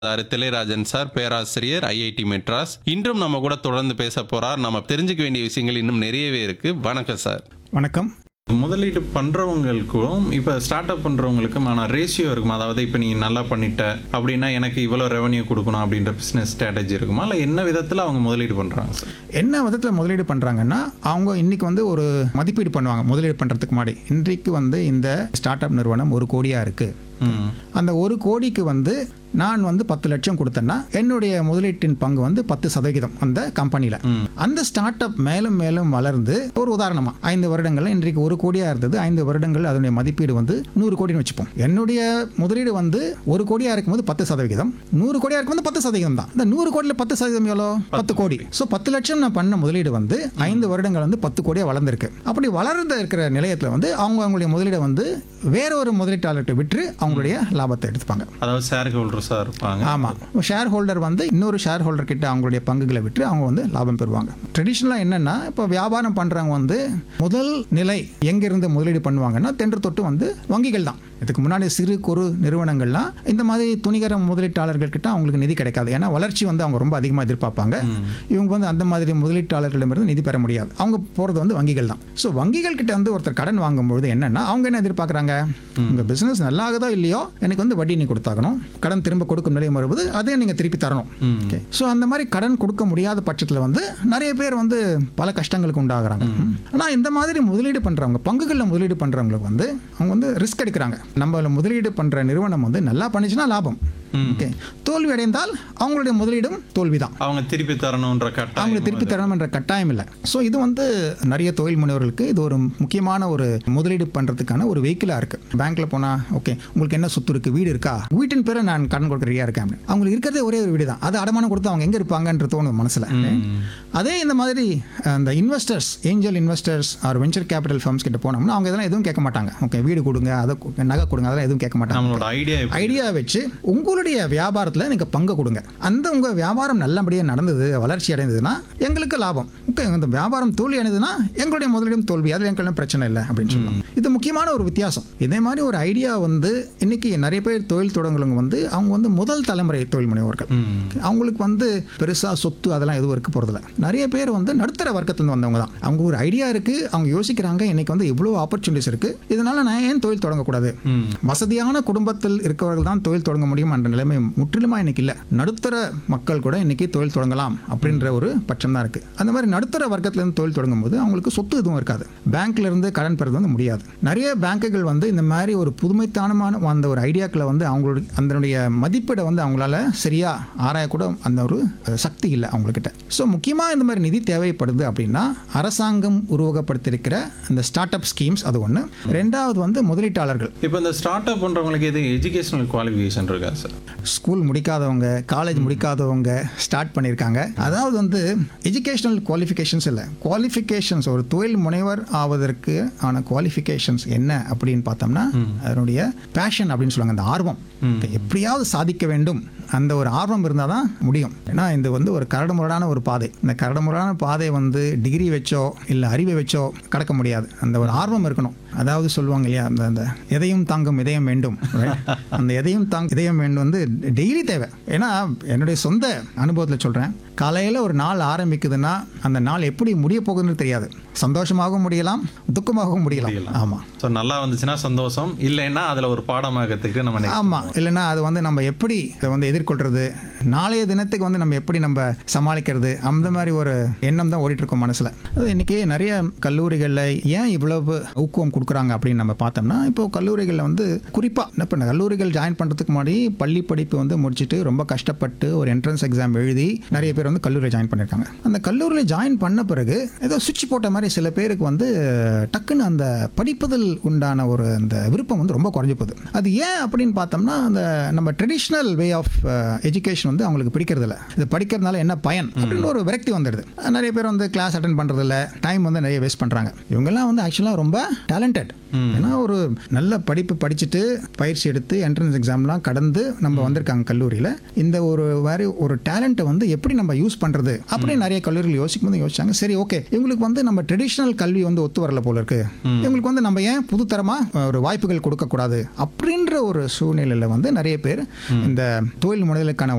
அதாவது திலைராஜன் சார் பேராசிரியர் ஐஐடி மெட்ராஸ் இன்றும் நம்ம கூட தொடர்ந்து பேச போறார் நம்ம தெரிஞ்சுக்க வேண்டிய விஷயங்கள் இன்னும் நிறையவே இருக்கு வணக்கம் சார் வணக்கம் முதலீடு பண்றவங்களுக்கும் இப்ப ஸ்டார்ட் அப் பண்றவங்களுக்கும் ஆனா ரேஷியோ இருக்குமா அதாவது இப்ப நீ நல்லா பண்ணிட்ட அப்படின்னா எனக்கு இவ்வளவு ரெவன்யூ கொடுக்கணும் அப்படின்ற பிசினஸ் ஸ்ட்ராட்டஜி இருக்குமா இல்ல என்ன விதத்துல அவங்க முதலீடு பண்றாங்க சார் என்ன விதத்தில் முதலீடு பண்ணுறாங்கன்னா அவங்க இன்னைக்கு வந்து ஒரு மதிப்பீடு பண்ணுவாங்க முதலீடு பண்ணுறதுக்கு முன்னாடி இன்றைக்கு வந்து இந்த ஸ்டார்ட் அப் நிறுவனம் ஒரு கோடியாக இருக்குது ம். அந்த ஒரு கோடிக்கு வந்து நான் வந்து பத்து லட்சம் கொடுத்தேன்னா என்னுடைய முதலீட்டின் பங்கு வந்து பத்து சதவீதம் அந்த கம்பெனியில் அந்த ஸ்டார்ட் அப் மேலும் மேலும் வளர்ந்து ஒரு உதாரணமா ஐந்து வருடங்கள்ல இன்றைக்கு ஒரு கோடியா இருந்தது ஐந்து வருடங்கள் அதனுடைய மதிப்பீடு வந்து நூறு கோடின்னு வச்சுப்போம் என்னுடைய முதலீடு வந்து ஒரு கோடியா இருக்கும்போது பத்து சதவீதம் நூறு கோடியா இருக்கும்போது பத்து சதவீதம் தான் இந்த நூறு கோடியில் பத்து சதவீதம் எவ்வளோ பத்து கோடி ஸோ பத்து லட்சம் நான் பண்ண முதலீடு வந்து ஐந்து வருடங்கள் வந்து பத்து கோடியா வளர்ந்துருக்கு அப்படி வளர்ந்து இருக்கிற நிலையத்தில் வந்து அவங்க அவங்களுடைய முதலீடை வந்து வேற ஒரு முதலீட்டாளர்கிட்ட விற்று அவங்களுடைய லாபத்தை எடுத்துப்பாங்க அதாவது ஷேர் ஹோல்டர்ஸா இருப்பாங்க ஆமாம் ஷேர் ஹோல்டர் வந்து இன்னொரு ஷேர் ஹோல்டர் கிட்ட அவங்களுடைய பங்குகளை விற்று அவங்க வந்து லாபம் பெறுவாங்க ட்ரெடிஷ்னலாக என்னன்னா இப்போ வியாபாரம் பண்ணுறவங்க வந்து முதல் நிலை எங்கிருந்து முதலீடு பண்ணுவாங்கன்னா தென்று தொட்டு வந்து வங்கிகள் தான் இதுக்கு முன்னாடி சிறு குறு நிறுவனங்கள்லாம் இந்த மாதிரி துணிகர முதலீட்டாளர்கள் கிட்ட அவங்களுக்கு நிதி கிடைக்காது ஏன்னா வளர்ச்சி வந்து அவங்க ரொம்ப அதிகமாக எதிர்பார்ப்பாங்க இவங்க வந்து அந்த மாதிரி முதலீட்டாளர்களிடமிருந்து நிதி பெற முடியாது அவங்க போகிறது வந்து வங்கிகள் தான் ஸோ வங்கிகள் கிட்ட வந்து ஒருத்தர் கடன் வாங்கும்பொழுது என்னன்னா அவங்க என்ன எதிர்பார்க்குறாங்க உங்கள் பிஸ்னஸ் நல்லா ஆகுதோ இல்லையோ எனக்கு வந்து வட்டி நீ கொடுத்தாகணும் கடன் திரும்ப கொடுக்கும் நிலையம் வரும்போது அதையும் நீங்கள் திருப்பி தரணும் ஓகே ஸோ அந்த மாதிரி கடன் கொடுக்க முடியாத பட்சத்தில் வந்து நிறைய பேர் வந்து பல கஷ்டங்களுக்கு உண்டாகிறாங்க ஆனால் இந்த மாதிரி முதலீடு பண்ணுறவங்க பங்குகளில் முதலீடு பண்ணுறவங்களுக்கு வந்து அவங்க வந்து ரிஸ்க் எடுக்கிறாங்க நம்ம முதலீடு பண்ணுற நிறுவனம் வந்து நல்லா பண்ணிச்சுன்னா லாபம் ஓகே தோல்வி அடைந்தால் அவங்களுடைய முதலீடும் தோல்வி தான் அவங்க திருப்பி தரணும்ன்ற கட்டாயம் அவங்களை திருப்பி தரணும் என்ற கட்டாயம் இல்லை ஸோ இது வந்து நிறைய தொழில் முனைவர்களுக்கு இது ஒரு முக்கியமான ஒரு முதலீடு பண்ணுறதுக்கான ஒரு வெஹிக்கிளாக இருக்குது பேங்க்ல போனால் ஓகே உங்களுக்கு என்ன சொத்து இருக்குது வீடு இருக்கா வீட்டின் பேரை நான் கடன் கொடுக்க ரெடியாக இருக்கேன் அப்படின்னு. அவங்களுக்கு இருக்கிறதே ஒரே ஒரு வீடு தான் அது அடமானம் கொடுத்து அவங்க எங்கே இருப்பாங்கன்ற தோணும் மனசில் அதே இந்த மாதிரி அந்த investors angel investors or venture capital firms கிட்ட போனோம்னா அவங்க இதெல்லாம் எதுவும் கேட்க மாட்டாங்க ஓகே வீடு கொடுங்க அதை கு- நகை கொடுங்க அதெல்லாம் எதுவும் கேட்க மாட்டாங்க நம்மளோட ஐடியா ஐடியா வச்சு உங்களுடைய வியாபாரத்தில் நீங்கள் பங்கு கொடுங்க அந்த உங்கள் வியாபாரம் நல்லபடியாக நடந்தது வளர்ச்சி அடைந்ததுன்னா எங்களுக்கு லாபம் ஓகே அந்த வியாபாரம் தோல்வி அடைந்ததுன்னா எங்களுடைய முதலீடும் தோல்வி அதில் எங்களுக்கு பிரச்சனை இல்லை அப்படின்னு சொல்லலாம் இது முக்கியமான ஒரு வித்தியாசம் இதே மாதிரி ஒரு ஐடியா வந்து இன்னைக்கு நிறைய பேர் தொழில் தொடங்குறவங்க வந்து அவங்க வந்து முதல் தலைமுறை தொழில் முனைவோர்கள் அவங்களுக்கு வந்து பெருசாக சொத்து அதெல்லாம் எதுவும் இருக்க போகிறதில்ல நிறைய பேர் வந்து நடுத்தர வர்க்கத்துலேருந்து வந்தவங்க தான் அவங்க ஒரு ஐடியா இருக்குது அவங்க யோசிக்கிறாங்க இன்னைக்கு வந்து இவ்வளோ ஆப்பர்ச்சுனிட்டிஸ் இருக்குது இதனால நான் ஏன் தொழில் தொடங்கக்கூடாது வசதியான குடும்பத்தில் இருக்கவர்கள் தான் தொழில் தொடங்க முடியும் என்ற நிலைமை முற்றிலுமா இன்னைக்கு இல்லை நடுத்தர மக்கள் கூட இன்னைக்கு தொழில் தொடங்கலாம் அப்படின்ற ஒரு பட்சம் தான் இருக்குது அந்த மாதிரி நடுத்தர வர்க்கத்திலேருந்து தொழில் தொடங்கும் போது அவங்களுக்கு சொத்து எதுவும் இருக்காது பேங்க்ல இருந்து கடன் பெறது வந்து முடியாது நிறைய பேங்குகள் வந்து இந்த மாதிரி ஒரு புதுமைத்தனமான அந்த ஒரு ஐடியாக்களை வந்து அவங்களுடைய அதனுடைய மதிப்பீடை வந்து அவங்களால சரியா ஆராயக்கூட அந்த ஒரு அஹ், சக்தி இல்லை அவங்கக்கிட்ட ஸோ முக்கியமாக இந்த மாதிரி நிதி தேவைப்படுது அப்படின்னா அரசாங்கம் உருவகப்படுத்தியிருக்கிற இந்த ஸ்டார்ட் அப் ஸ்கீம்ஸ் அது ஒன்று ரெண்டாவது வந்து முதலீட்டாளர்கள் இப்போ இந்த ஸ்டார்ட் அப் பண்றவங்களுக்கு எது எஜுகேஷனல் குவாலிஃபிகேஷன் இருக்கா சார் ஸ்கூல் முடிக்காதவங்க காலேஜ் முடிக்காதவங்க ஸ்டார்ட் பண்ணியிருக்காங்க அதாவது வந்து எஜுகேஷனல் குவாலிஃபிகேஷன்ஸ் இல்லை குவாலிஃபிகேஷன்ஸ் ஒரு தொழில் முனைவர் ஆவதற்கு ஆன குவாலிஃபிகேஷன்ஸ் என்ன அப்படின்னு பார்த்தோம்னா அதனுடைய பேஷன் அப்படின்னு சொல்லுவாங்க அந்த ஆர்வம் இதை எப்படியாவது சாதிக்க வேண்டும் அந்த ஒரு ஆர்வம் இருந்தால் தான் முடியும் ஏன்னா இது வந்து ஒரு கரடுமுரடான ஒரு பாதை இந்த கரடுமுரடான பாதை வந்து டிகிரி வச்சோ இல்லை அறிவை வச்சோ கடக்க முடியாது அந்த ஒரு ஆர்வம் இருக்கணும் அதாவது சொல்லுவாங்க இல்லையா அந்த அந்த எதையும் தாங்கும் இதயம் வேண்டும் right? அந்த எதையும் தாங் இதயம் வேண்டும் வந்து டெய்லி தேவை ஏன்னா என்னுடைய சொந்த அனுபவத்தில் சொல்கிறேன் காலையில் ஒரு நாள் ஆரம்பிக்குதுன்னா அந்த நாள் எப்படி முடிய போகுதுன்னு தெரியாது சந்தோஷமாகவும் முடியலாம் துக்கமாகவும் முடியலாம் ஆமாம் ஸோ நல்லா வந்துச்சுன்னா சந்தோஷம் இல்லைன்னா அதுல ஒரு பாடமாகத்துக்கு நம்ம next ஆமாம் இல்லைன்னா அது வந்து நம்ம எப்படி இதை வந்து எதிர்கொள்றது நாளைய தினத்துக்கு வந்து நம்ம எப்படி நம்ம சமாளிக்கிறது அந்த மாதிரி ஒரு எண்ணம் தான் ஓடிட்டு இருக்கோம் மனசில் அது இன்னைக்கு நிறைய கல்லூரிகளில் ஏன் இவ்வளவு ஊக்குவம் கொடுக்குறாங்க அப்படின்னு நம்ம பார்த்தோம்னா இப்போ கல்லூரிகளில் வந்து குறிப்பாக இப்போ கல்லூரிகள் ஜாயின் பண்ணுறதுக்கு முன்னாடி பள்ளி படிப்பு வந்து முடிச்சுட்டு ரொம்ப கஷ்டப்பட்டு ஒரு என்ட்ரன்ஸ் எக்ஸாம் எழுதி நிறைய பேர் வந்து கல்லூரியில் ஜாயின் பண்ணியிருக்காங்க அந்த கல்லூரியில் ஜாயின் பண்ண பிறகு ஏதோ சுவிட்ச் போட்ட மாதிரி சில பேருக்கு வந்து டக்குன்னு அந்த படிப்பதில் உண்டான ஒரு அந்த விருப்பம் வந்து ரொம்ப குறைஞ்சு போகுது அது ஏன் அப்படின்னு பார்த்தோம்னா அந்த நம்ம ட்ரெடிஷ்னல் வே ஆஃப் எஜுகேஷன் வந்து அவங்களுக்கு பிடிக்கிறது இல்ல இது படிக்கிறதுனால என்ன பயன் அப்படின்னு ஒரு விரக்தி வந்துடுது நிறைய பேர் வந்து கிளாஸ் அட்டன் பண்ணுறது இல்ல டைம் வந்து நிறைய வேஸ்ட் பண்ணுறாங்க இவங்கெல்லாம் வந்து ஆக்சுவலாக ரொம்ப டேலண்டட் ஏன்னா ஒரு நல்ல படிப்பு படிச்சுட்டு பயிற்சி எடுத்து என்ட்ரன்ஸ் எக்ஸாம்லாம் கடந்து நம்ம வந்திருக்காங்க கல்லூரியில் இந்த ஒரு வேறு ஒரு டேலண்ட்டை வந்து எப்படி நம்ம யூஸ் பண்ணுறது அப்படின்னு நிறைய கல்லூரிகள் யோசிக்கும் போது யோசிச்சாங்க சரி ஓகே இவங்களுக்கு வந்து நம்ம ட்ரெடிஷ்னல் கல்வி வந்து ஒத்து வரல போல இருக்கு இவங்களுக்கு வந்து நம்ம ஏன் புதுத்தரமா அஹ், ஒரு வாய்ப்புகள் கொடுக்கக்கூடாது அப்படின்ற ஒரு சூழ்நிலையில் வந்து நிறைய பேர் இந்த தொழில் முனைதலுக்கான